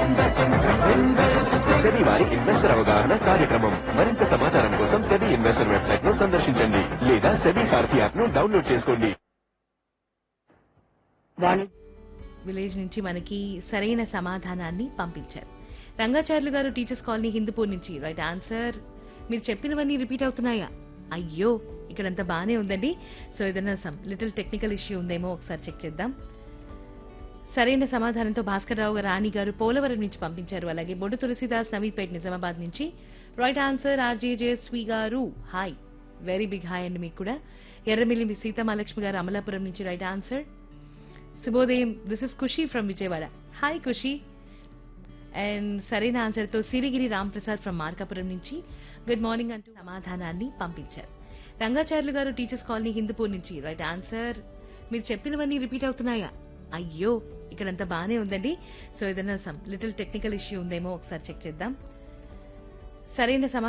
SEBI వారి investor అవగాహన కార్యక్రమం మరింత సమాచారం కోసం సెబీ ఇన్వెస్టర్ వెబ్సైట్ ను సందర్శించండి లేదా సెబీ సారథి యాప్ ను డౌన్లోడ్ చేసుకోండి వాణి విలేజ్ నుంచి మనకి సరైన సమాధానాన్ని పంపించారు రంగాచార్యులు గారు టీచర్స్ కాలనీ హిందూపూర్ నుంచి రైట్ ఆన్సర్ మీరు చెప్పినవన్నీ రిపీట్ అవుతున్నాయా అయ్యో ఇక్కడంతా బానే ఉందండి సో ఏదైనా సమ్ లిటిల్ టెక్నికల్ ఇష్యూ ఉందేమో ఒకసారి చెక్ చేద్దాం సరైన సమాధానంతో భాస్కర్ రావు గారు రాణి గారు పోలవరం నుంచి పంపించారు అలాగే బొడ్డు తులసిదాస్ నవీపేట్ నిజామాబాద్ నుంచి రైట్ ఆన్సర్ ఆర్జేజేస్వి గారు హాయ్ వెరీ బిగ్ హాయ్ అండి మీకు కూడా ఎర్రమిల్లి సీతామహాలక్ష్మి గారు అమలాపురం నుంచి రైట్ ఆన్సర్ శుభోదయం this is Khushi from Vijayawada hi Khushi and సరైన ఆన్సర్ తో సిరిగిరి రాంప్రసాద్ ఫ్రమ్ మార్కాపురం నుంచి గుడ్ మార్నింగ్ అంటూ సమాధానాన్ని పంపించారు రంగాచార్యులు గారు టీచర్స్ కాలనీ హిందూపూర్ నుంచి రైట్ ఆన్సర్ మీరు చెప్పినవన్నీ రిపీట్ అవుతున్నాయా అయ్యో ఇక్కడంతా బానే ఉందండి సో ఏదైనా సమ్ లిటిల్ టెక్నికల్ ఇష్యూ ఉందేమో ఒకసారి చెక్ చేద్దాం సరైన సమాధానం